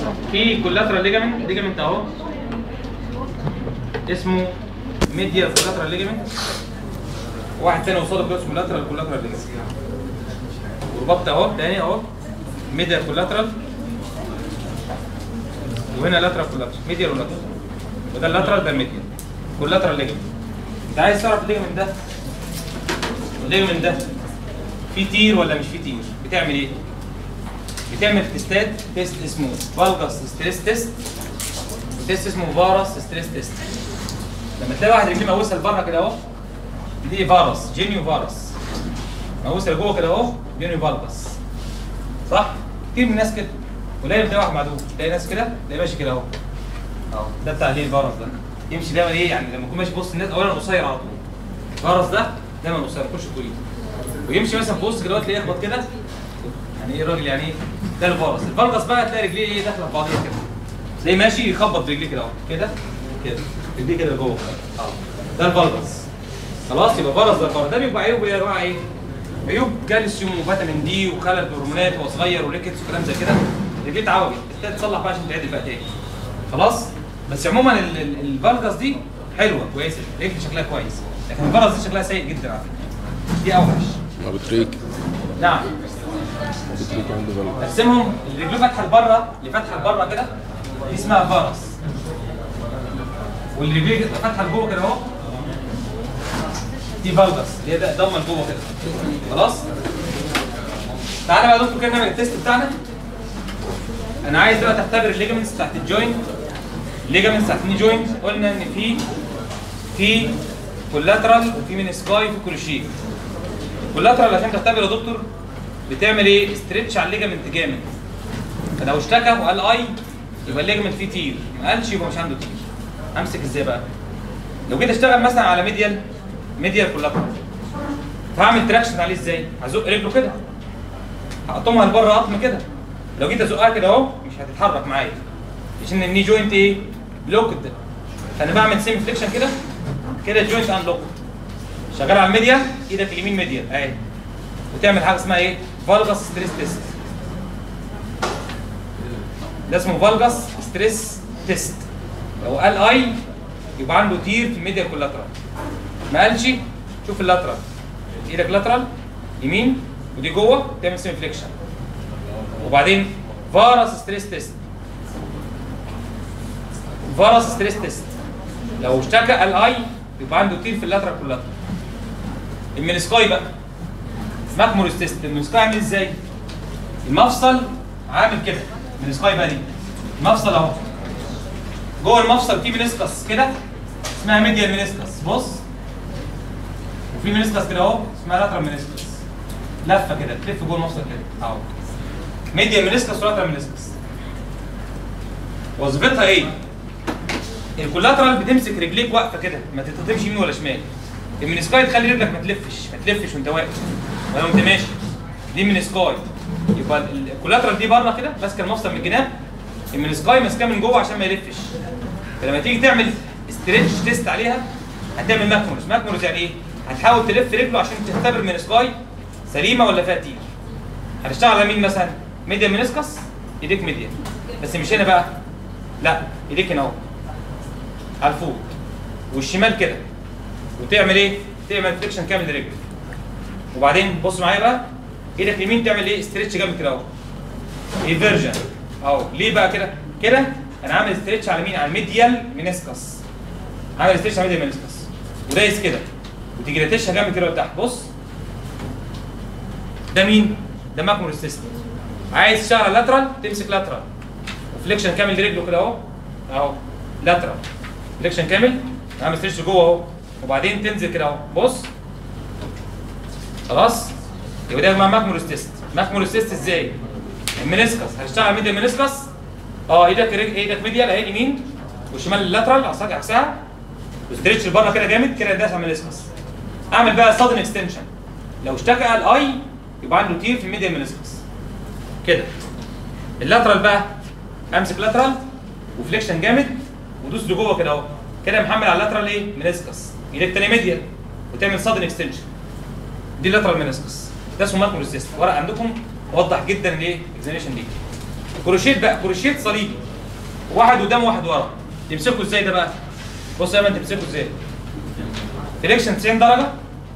في كولاترال ليجامنت ليجامنت اهو اسمه ميديال كولاترال ليجامنت واحد تاني قصاده كده اسمه لاترال كولاترال ليجامنت وربطت اهو تاني اهو ميديال كولاترال وهنا لاترال كولاترال ميديال ولاترال وده اللاترال ده الميديال كولاترال ليجامنت انت عايز تعرف الليجامنت ده الليجامنت ده في تير ولا مش في تير بتعمل ايه بتعمل تيستات تيست اسمه فالجاس ستريس تيست وتيست اسمه فارس ستريس تيست لما تلاقي واحد رجليه موسه لبره كده اهو دي فارس جينيو فارس موسه لجوه كده اهو جينيو فالجاس صح كتير من الناس كده قليل تلاقي واحد معدوم تلاقي ناس كده تلاقي ماشي كده اهو اهو ده بتاع ليه الفارس ده يمشي دايما ايه يعني لما يكون ماشي في وسط الناس اولا قصير على طول الفارس ده دايما قصير يخش طويل ويمشي مثلا في وسط كده تلاقيه يخبط كده يعني ايه الراجل يعني ايه ده الفرس الفرس بقى تلاقي رجليه ايه داخله في بعضيها كده تلاقيه ماشي يخبط برجليه كده اهو كده كده رجليه كده جوه اه ده الفرس خلاص يبقى فرس ده الفرس ده بيبقى عيوبه ايه يا جماعه ايه؟ عيوب كالسيوم وفيتامين دي وخلل هرمونات وهو صغير وريكتس وكلام زي كده رجليه اتعوجت محتاج تصلح بقى عشان تعدل بقى تاني خلاص بس عموما ال- ال- الفالجاس دي حلوه كويسه رجل شكلها كويس لكن الفرس دي شكلها سيء جدا على فكره دي اوحش ابو تريك نعم ابو تريك عنده بلد قسمهم اللي رجله فاتحه لبره اللي فاتحه لبره كده دي اسمها فارس واللي رجليه فاتحه لجوه كده اهو دي فالجاس اللي هي ده- ضمه لجوه كده خلاص تعالى بقى يا دكتور كده نعمل التيست بتاعنا انا عايز بقى تختبر الليجمنتس بتاعت الجوينت الليجمنتس بتاعت الني جوينت قلنا ان في في كولاترال وفي منسكاي وفي كروشيه كولاترال عشان تختبر يا دكتور بتعمل ايه؟ استرتش على الليجمنت جامد فلو اشتكى وقال اي يبقى الليجمنت فيه تير ما قالش يبقى مش عنده تير امسك ازاي بقى؟ لو جيت اشتغل مثلا على ميديال ميديال كولاترال فهعمل تراكشن عليه ازاي؟ هزق رجله كده هقطمها لبره قطم كده لو جيت ازقها كده اهو مش هتتحرك معايا عشان الني جوينت ايه؟ لوكد فانا بعمل سيمي فليكشن كده كده الجوينت ان لوكد شغال على الميديا ايدك اليمين ميديال اهي وتعمل حاجه اسمها ايه؟ فالجاس ستريس تيست ده اسمه فالجاس ستريس تيست لو قال اي يبقى عنده تير في الميديا كولاترال ما قالش شوف اللاترال ايدك لاترال يمين ودي جوه تعمل سيمي فليكشن وبعدين فارس ستريس تيست فارس ستريس تيست لو اشتكى قال اي يبقى عنده تير في اللاترال كولاترال المنسكاي بقى ماكمورس تيست المنسكاي عامل ازاي؟ المفصل عامل كده المنسكاي بقى دي المفصل اهو جوه المفصل في منسكس كده اسمها ميديال منسكس بص وفي منسكس كده اهو اسمها لاترال منسكس لفه كده تلف جوه المفصل كده اهو ميديال منسكس ولاترال منسكس وظيفتها ايه؟ الكولاترال بتمسك رجليك واقفه كده ما تتقطمش يمين ولا شمال المنسكاي تخلي رجلك ما تلفش ما تلفش وانت واقف ولا وانت ماشي دي منسكاي يبقى ال- الكولاترال دي بره كده ماسكه المفصل من الجناب المنسكاي ماسكاه من جوه عشان ما يلفش فلما تيجي تعمل ستريتش تيست عليها هتعمل ماكمورس ماكمورس يعني ايه؟ هتحاول تلف رجله عشان تختبر المنسكاي سليمه ولا فيها تير هتشتغل على مين مثلا؟ ميديا منسكس ايديك ميديا بس مش هنا بقى لا ايديك هنا اهو على الفوق والشمال كده وتعمل ايه؟ تعمل فليكشن كامل لرجلك وبعدين بص معايا بقى ايدك اليمين تعمل ايه؟ استريتش جامد كده اهو ايفيرجن اهو ليه بقى كده؟ كده انا عامل استريتش على مين؟ على الميديال منسكس عامل استريتش على الميديال منسكس ودايس كده وتيجي راتشها جامد كده لتحت بص ده مين؟ ده ماكمور سيستم عايز تشتغل على لاترال تمسك لاترال وفليكشن كامل لرجله كده اهو اهو لاترال فليكشن كامل عامل ستريتش جوه اهو وبعدين تنزل كده اهو بص خلاص يبقى ده اسمها ماكمور تيست ماكمور تيست ازاي؟ المنسكس هتشتغل ميديا منسكس اه ايدك رج... ايدك ميديال اهي اليمين والشمال اللاترال عصاك عكسها وستريتش لبره كده جامد كده داس على المنسكس اعمل بقى سادن اكستنشن لو اشتكى الاي يبقى عنده تير في الميديا منسكس كده اللاترال بقى امسك لاترال وفليكشن جامد ودوس لجوه كده اهو كده محمل على اللاترال ايه منسكس ايدك تاني ميديال وتعمل سادن اكستنشن دي اللاترال منسكس ده اسمه ماكرو ريزيست ورق عندكم موضح جدا الايه الاكزامينشن دي كروشيت بقى كروشيت صليبي واحد قدام وواحد ورا تمسكه ازاي ده بقى بص يا مان تمسكه ازاي تريكشن 90 درجه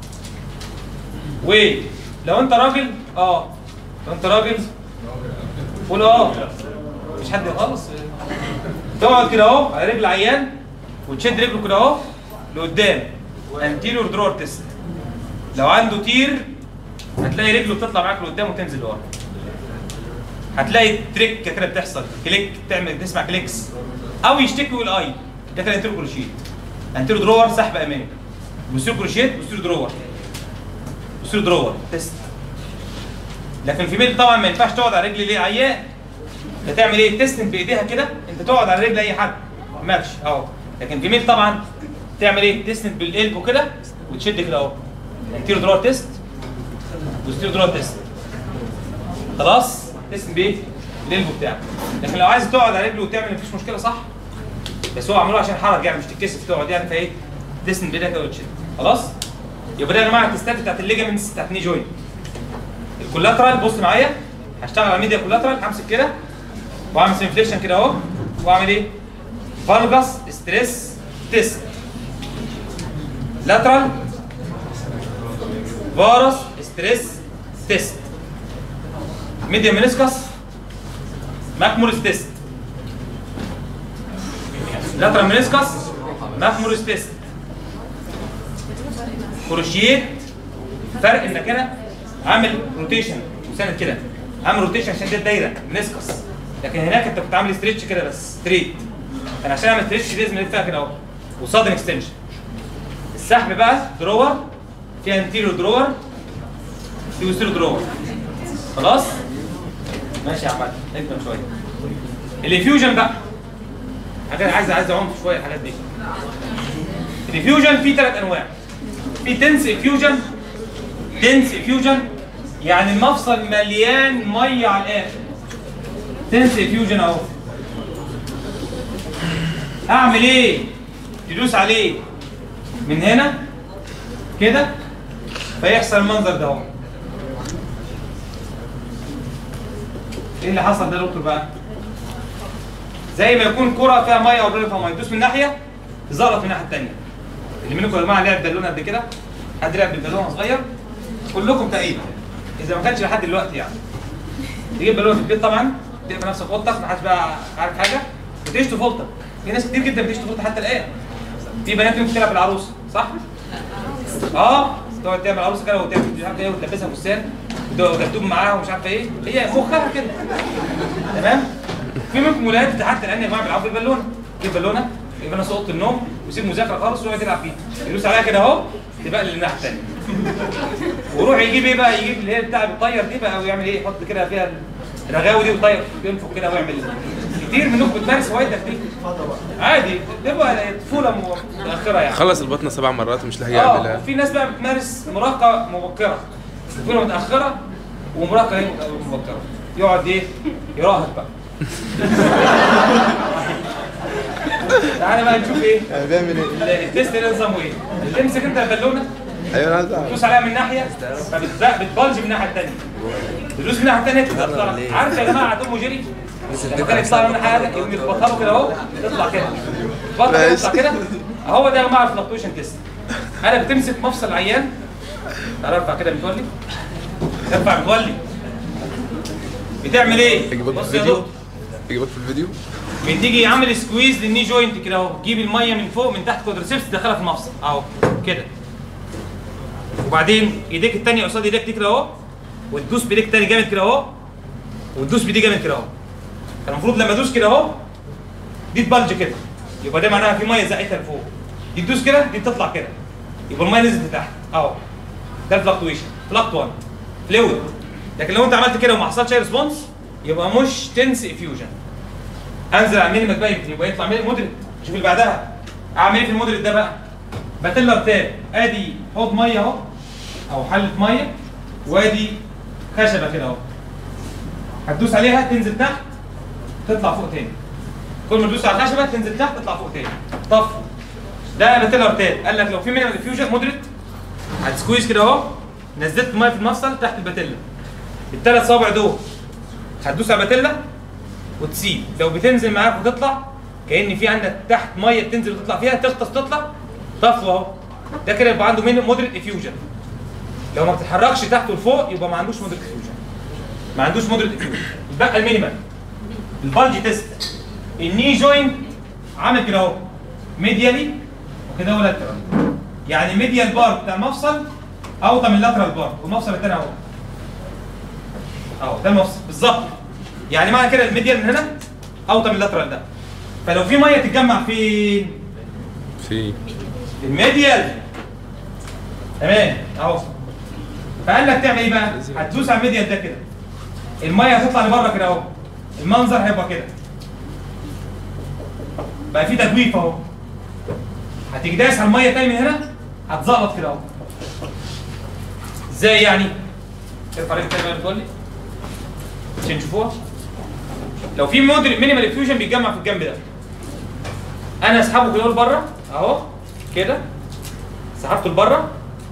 ولو انت راجل اه لو انت راجل قول اه مش حد خالص تقعد كده اهو على رجل عيان وتشد رجله كده اهو لقدام انتيريور درور تيست لو عنده تير هتلاقي رجله بتطلع معاك لقدام وتنزل لورا هتلاقي تريك كده بتحصل كليك تعمل تسمع كليكس او يشتكي ويقول اي ده كده انتيريور كروشيت انتيريور درور سحب امامي بوستيريور كروشيت بوستيريور درور بوستيريور درور تيست لكن في ميل طبعا ما ينفعش تقعد على رجل ليه عيان انت تعمل ايه تستند بايديها كده انت تقعد على رجل اي حد ماشي اهو لكن في ميل طبعا تعمل ايه تستند بالقلب كده وتشد كده اهو انتيريور درور تيست بوستيريور درور تيست خلاص تستند بايه القلب بتاعك لكن لو عايز تقعد على رجله وتعمل مفيش مشكله صح بس هو عملوه عشان حرج يعني مش تتكسف تقعد يعني فايه تستند بايدك كده وتشد خلاص يبقى ده يا جماعه التستات بتاعت الليجامنتس بتاعت ني جوينت الكولاترال بص معايا هشتغل على الميديا كولاترال همسك كده واعمل سنفليكشن كده اهو واعمل ايه؟ فالجاس ستريس تيست لاترال فارس ستريس تيست ميديا منسكس ماكمورس تيست لاترال منسكس ماكمورس تيست كروشيت فرق انك انا عامل روتيشن وساند كده عامل روتيشن عشان دي الدايره منسكس لكن هناك انت كنت عامل ستريتش كده بس ستريت انا عشان اعمل ستريتش لازم الفها كده اهو وصادن اكستنشن السحب بقى درور فيها انتيريور درور في وستيريور درور خلاص ماشي يا عماد اكتب شويه الافيوجن بقى حاجات عايز عايز اعوم شويه الحاجات دي الافيوجن فيه ثلاث انواع في تنس افيوجن تنس افيوجن يعني المفصل مليان ميه على الاخر تنس افيوجن اهو اعمل ايه تدوس عليه من هنا كده فيحصل المنظر ده اهو ايه اللي حصل ده يا دكتور بقى زي ما يكون كرة فيها ميه وبريل فيها ميه تدوس من ناحيه تزلط من الناحيه الثانيه اللي منكم يا جماعه لعب بالونه قد كده حد لعب بالبالونه صغير كلكم تقريبا اذا ما كانش لحد دلوقتي يعني تجيب بالونه في البيت طبعا تقفل نفسك في اوضتك ما حدش بقى عارف حاجه وتشتي في اوضتك في ناس كتير جدا بتشتي في اوضتك حتى الان في بنات ممكن تلعب بالعروسه صح؟ اه تقعد تعمل عروسه كده وتعمل مش عارف ايه وتلبسها فستان وتكتب معاها ومش عارف ايه هي مخها كده تمام؟ في منكم ولاد حتى الان يا جماعه بيلعبوا بالبالونه يجيب بالونه يبقى انا اوضه النوم ويسيب مذاكره خالص ويقعد يلعب فيها يدوس عليها كده اهو تبقى للناحيه الثانيه ويروح يجيب ايه بقى يجيب اللي هي بتاع بتطير دي بقى ويعمل ايه يحط كده فيها الرغاوي دي ويطير ينفخ كده ويعمل كتير منكم بتمارس هوايتك دي عادي تبقى طفوله متاخره يعني خلص البطنه سبع مرات ومش لاقي اه يعملها وفي ناس بقى بتمارس مراهقه مبكره طفوله متاخره ومراهقه ايه مبكره يقعد ايه يراهق بقى تعالى بقى نشوف ايه بيعمل ايه؟ التيست ده نظامه ايه تمسك انت البالونه ايوه انا عايز اعرف تدوس عليها من ناحيه فبتبلج من الناحيه الثانيه تدوس من الناحيه الثانيه تطلع عارف يا جماعه توم وجيري لما كان يطلع من ناحيه يقوم يتبطلوا كده اهو تطلع كده تبطل كده تطلع كده اهو ده يا جماعه الفلكتويشن تيست انا بتمسك مفصل العيان تعالى ارفع كده متولي ارفع متولي بتعمل ايه؟ اجيبك في بص يا الفيديو دكتور اجيبك في الفيديو بتيجي عامل سكويز للني جوينت كده اهو تجيب الميه من فوق من تحت كوادرسيبس تدخلها في المفصل اهو كده وبعدين ايديك الثانيه قصاد ايديك دي كده اهو وتدوس بايديك الثانيه جامد كده اهو وتدوس بايدي جامد كده اهو المفروض لما ادوس كده اهو دي تبلج كده يبقى ده معناها في ميه زقتها لفوق دي تدوس كده دي تطلع كده يبقى الميه نزلت لتحت اهو ده الفلكتويشن فلكت 1 فلويد لكن لو انت عملت كده وما حصلش اي ريسبونس يبقى مش تنس افيوجن انزل على المينيمم بقى يمكن يبقى يطلع مودريت شوف اللي بعدها اعمل ايه في المودريت ده بقى بتلر تاب ادي حوض ميه اهو او حله ميه وادي خشبه كده اهو هتدوس عليها تنزل تحت تطلع فوق تاني كل ما تدوس على الخشبه تنزل تحت تطلع فوق تاني طف ده بتلر تاب قال لك لو في مينيمم افيوجن مودريت هتسكويز كده اهو نزلت ميه في المفصل تحت الباتيلا الثلاث صوابع دول هتدوس على الباتيلا وتسيب لو بتنزل معاك وتطلع كان في عندك تحت ميه بتنزل وتطلع فيها تغطس تطلع طفو اهو ده كده يبقى عنده مودريت افيوجن لو ما بتتحركش تحت ولفوق يبقى ما عندوش مودريت افيوجن ما عندوش مودريت افيوجن يبقى المينيمال البالج تيست الني جوينت عامل كده اهو ميديالي وكده هو لاترال يعني ميديال بار بتاع المفصل اوطى من اللاترال بار والمفصل الثاني اهو اهو ده المفصل بالظبط يعني معنى كده الميديال من هنا اوطى من اللاترال ده فلو في ميه تتجمع فين؟ في في الميديال تمام اهو فقال لك تعمل ايه بقى؟ هتدوس على الميديال ده كده الميه هتطلع لبره كده اهو المنظر هيبقى كده بقى في تجويف اهو هتيجي دايس على الميه تاني من هنا هتزقلط كده اهو ازاي يعني؟ ارفع رجلك تاني بقى بتقول لي عشان تشوفوها لو في مودري مينيمال افيوجن بيتجمع في الجنب ده انا اسحبه كده لبره اهو كده سحبته لبره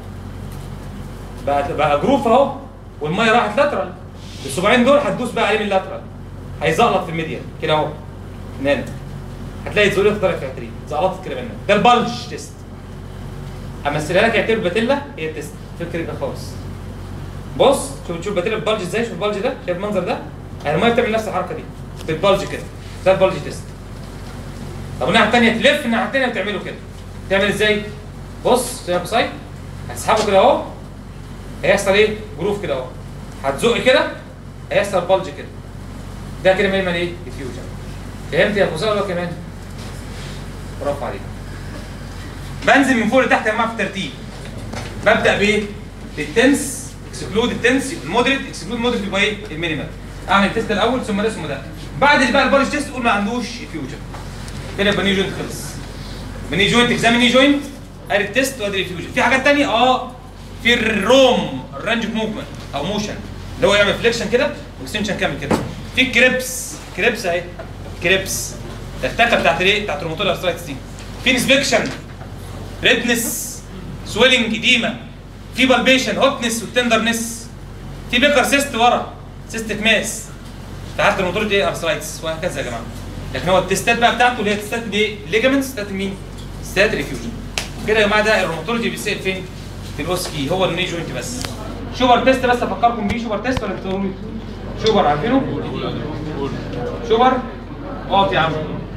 بقى بقى جروف اهو والميه راحت لاترال الصباعين دول هتدوس بقى عليه من اللاترال هيزقلط في الميديا كده اهو من هنا هتلاقي الزوليه طلعت في عترين زقلطت كده منك ده البلج تيست امثلها لك اعتبر باتيلا هي تيست فكر كده خالص بص شوف تشوف باتيلا بالبلج ازاي شوف البلج ده شايف المنظر ده يعني الميه بتعمل نفس الحركه دي بالبلج كده ده البلج تيست طب الناحيه الثانيه تلف الناحيه الثانيه وتعمله كده تعمل ازاي؟ بص شايف سايد هتسحبه كده اهو هيحصل ايه؟ جروف كده اهو هتزق كده هيحصل بلج كده ده كده مينيمال ايه؟ ديفيوجن فهمت يا ابو ولا كمان؟ برافو عليك بنزل من فوق لتحت يا جماعه في الترتيب ببدا بايه؟ بالتنس اكسكلود التنس المودريت اكسكلود المودريت يبقى ايه؟ المينيمال اعمل التيست الاول ثم ده ثم ده بعد اللي بقى البولش تيست قول ما عندوش فيوجن كده يبقى ني جوينت خلص من جوينت اكزامين ني جوينت ادي التيست وادي الفيوجن في حاجات ثانيه اه في الروم الرانج اوف موفمنت او موشن اللي هو يعمل فليكشن كده واكستنشن كامل كده في كريبس كريبس اهي كريبس التكه بتاعت الايه؟ بتاعت الروماتويد ارثرايتس دي في انسبكشن ريدنس سويلنج اديما في بالبيشن هوتنس والتندرنس في بيكر سيست ورا سيستك ماس تحت الروماتويد ايه ارثرايتس وهكذا يا جماعه لكن هو التستات بقى بتاعته اللي هي تستات دي ليجامنتس تستات مين؟ تستات ريفيوجن كده يا جماعه ده الروماتولوجي بيسال فين؟ في الاوسكي هو الني جوينت بس شوبر تيست بس افكركم بيه شوبر تيست ولا بتقولوا لي؟ شوبر عارفينه؟ شوبر اقف يا عم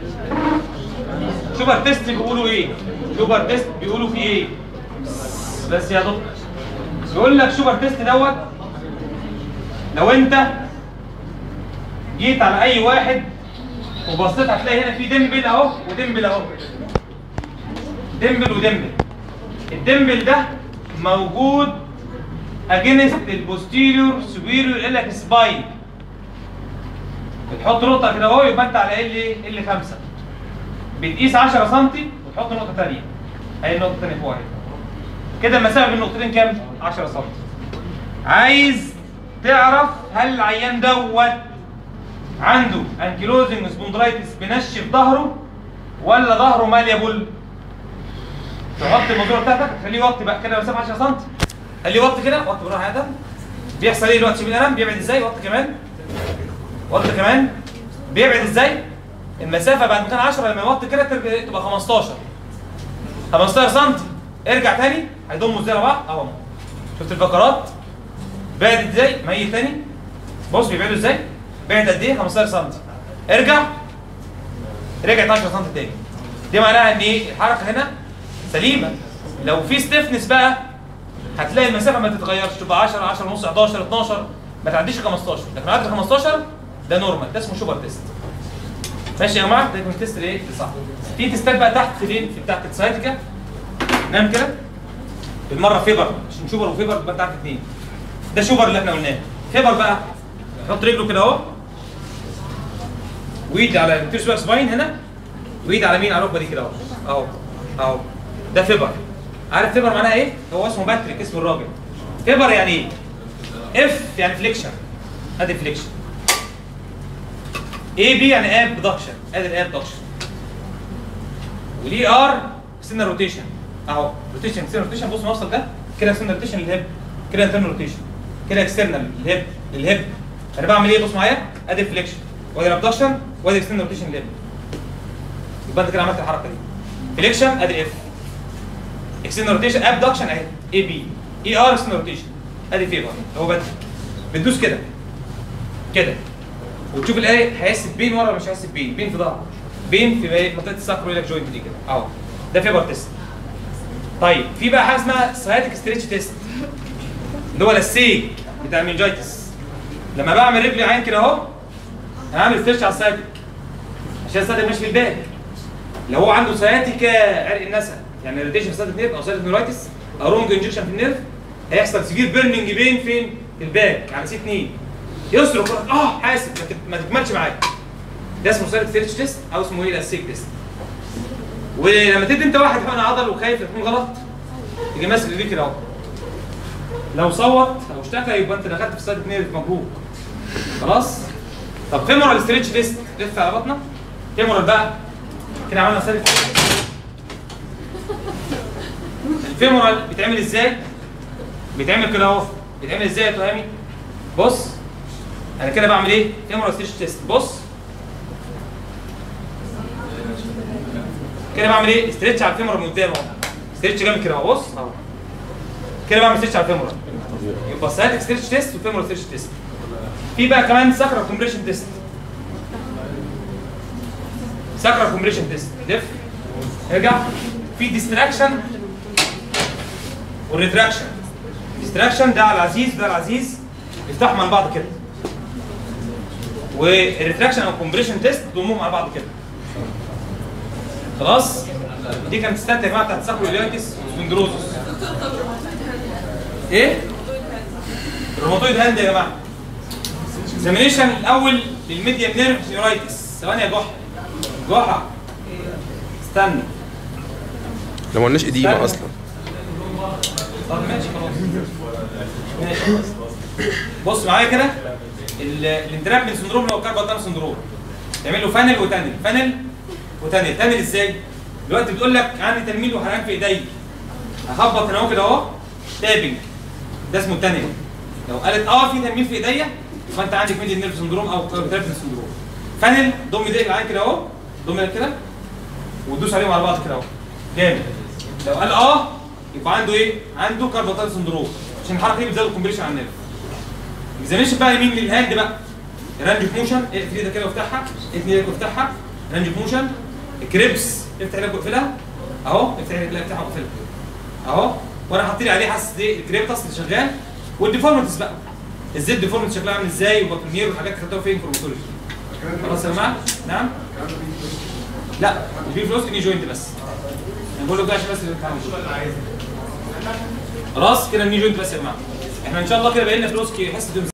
شوبر تيست بيقولوا ايه؟ شوبر تيست بيقولوا فيه ايه؟ بس يا دكتور بيقول لك شوبر تيست دوت لو انت جيت على اي واحد وبصيت هتلاقي هنا في دمبل اهو ودمبل اهو دمبل ودمبل الدمبل ده موجود اجينست البوستيريور سوبيريور الك سباين بتحط نقطه كده اهو يبقى انت على ال ايه ال 5 بتقيس 10 سم وتحط نقطه ثانيه اهي النقطه الثانيه فوق اهي كده المسافه بين النقطتين كام 10 سم عايز تعرف هل العيان دوت عنده انكيلوزنج سبوندرايتس بنشف ظهره ولا ظهره ماليابل تغطي الموضوع بتاعتك تخليه يوطي بقى كده مسافه 10 سم خليه يوطي كده وطي بالراحه يا ادم بيحصل ايه دلوقتي شوف القلم بيبعد ازاي وطي كمان وطي كمان بيبعد ازاي المسافه بعد ما كان 10 لما يوطي كده ترجع تبقى 15 15 سم ارجع تاني هيضموا ازاي لبعض اهو شفت الفقرات بعد ازاي ميت تاني بص بيبعدوا ازاي بعد قد ايه 15 سم ارجع رجعت 10 سم تاني دي معناها ان ايه الحركه هنا سليمه لو في ستيفنس بقى هتلاقي المسافه ما تتغيرش تبقى 10 10 ونص 11 12 ما تعديش 15 لكن عدت 15 ده نورمال ده اسمه شوبر تيست ماشي يا جماعه ده يكون تيست الايه صح في تيستات بقى تحت فين في بتاعت السايتيكا نعمل كده بالمره فيبر عشان شوبر وفيبر يبقى انت عارف اثنين ده شوبر اللي احنا قلناه فيبر بقى يحط رجله كده اهو وايد على التيرسوال سباين هنا وايد على مين على الركبه دي كده اهو اهو اهو ده فيبر عارف فيبر معناها ايه؟ هو اسمه باتريك اسم الراجل فيبر يعني ايه؟ اف يعني فليكشن ادي فليكشن اي بي يعني اب دكشن ادي الاب دكشن والاي ار سنة روتيشن اهو روتيشن سنة روتيشن بص المفصل ده كده سنة روتيشن للهيب كده انترنال روتيشن كده اكسترنال للهيب للهيب انا بعمل ايه بص معايا ادي فليكشن وادي الابدكشن وادي الاكستند روتيشن ليب يبقى انت كده عملت الحركه دي فليكشن ادي الاف اكستند روتيشن ابدكشن اهي اي بي اي ار اكستند روتيشن ادي فيبر هو بدل بتدوس كده كده وتشوف الايه هيحس بين ورا ولا مش هيحس بين بين في ظهره بين في منطقه الساكرويلك جوينت دي كده اهو ده فيبر تيست طيب في بقى حاجه اسمها سciatic ستريتش تيست اللي هو السيج بتاع المنجايتس لما بعمل رجلي عين كده اهو هعمل ستريتش على السciatic عشان السciatic ماشي في الباك لو هو عنده سciatica عرق النسا يعني ريديشن في نيرف او سciatic نيرايتس او رونج انجكشن في النيرف هيحصل سيفير بيرنينج بين فين؟ في الباك على سي 2 يصرخ يقول لك اه حاسب ما تك- ما تكملش معاك ده اسمه سايلنت ستريتش تيست او اسمه ايه الاسيك تيست ولما تدي انت واحد حقن عضل وخايف يكون غلط تيجي ماسك ايديك كده اهو لو صوت او اشتكى يبقى انت دخلت في سايلنت نيرف مبروك خلاص طب فيمورال ستريتش تيست لف على بطنك فيمورال بقى كده عملنا سايلنت الفيمورال بيتعمل ازاي؟ بيتعمل كده اهو بيتعمل ازاي يا تهامي؟ بص انا كده بعمل ايه؟ فيمورال ستريتش تيست بص كده بعمل ايه؟ ستريتش على الفيمورال من قدام اهو ستريتش جامد كده اهو بص اهو كده بعمل ستريتش على الفيمورال يبقى سايتك ستريتش تيست وفيمورال ستريتش تيست في بقى كمان ساكرا كومبريشن تيست ساكرا كومبريشن تيست لف ارجع في ديستراكشن والريتراكشن ديستراكشن ده على العزيز وده على العزيز يفتحوا مع بعض كده والريتراكشن او كومبريشن تيست ضمهم على بعض كده خلاص دي كانت ستات يا جماعه بتاعت ساكرويلايتس وسبندروزس ايه الروماتويد هاند يا جماعه اكزامينيشن الاول للميديان نيرف نيورايتس ثواني يا جحا جحا استنى لو ما قلناش قديمه اصلا طب ماشي خلاص ماشي بص معايا كده ال- الانترابمنت سندروم اللي هو كاربال سندروم تعمل له فانل وتانل فانل وتانل تانل ازاي؟ دلوقتي بتقول لك عندي تنميل وحرقان في ايدي اخبط هنا اهو كده اهو تابنج ده اسمه التانل لو قالت اه في تنميل في ايديا يبقى انت عندك ميديان نيرف سندروم او كاربال سندروم فانل ضم ايديك معايا كده اهو ضم ايديك كده وتدوس عليهم على بعض كده اهو جامد لو قال اه يبقى عنده ايه؟ عنده كاربال سندروم عشان الحركه دي بتزود الكومبريشن على النيرف اكزامينشن بقى يمين للهاند بقى رانج اوف موشن اقفل ايدك كده وافتحها اقفل ايدك وافتحها رانج اوف موشن الكريبس افتح ايدك واقفلها اهو افتح ايدك لا افتحها واقفلها اهو وانا حاطط لي عليه حاسس ايه الكريبتاس اللي شغال والديفورمتس بقى الزد ديفورمتس شكلها عامل ازاي وباكنير والحاجات اللي خدتوها فين في الروماتولوجي خلاص يا جماعه نعم لا البي فلوس ني جوينت بس انا بقول لك ده عشان بس اللي بتعمل خلاص كده الني جوينت بس يا جماعه احنا ان شاء الله كده بقينا فلوس حصه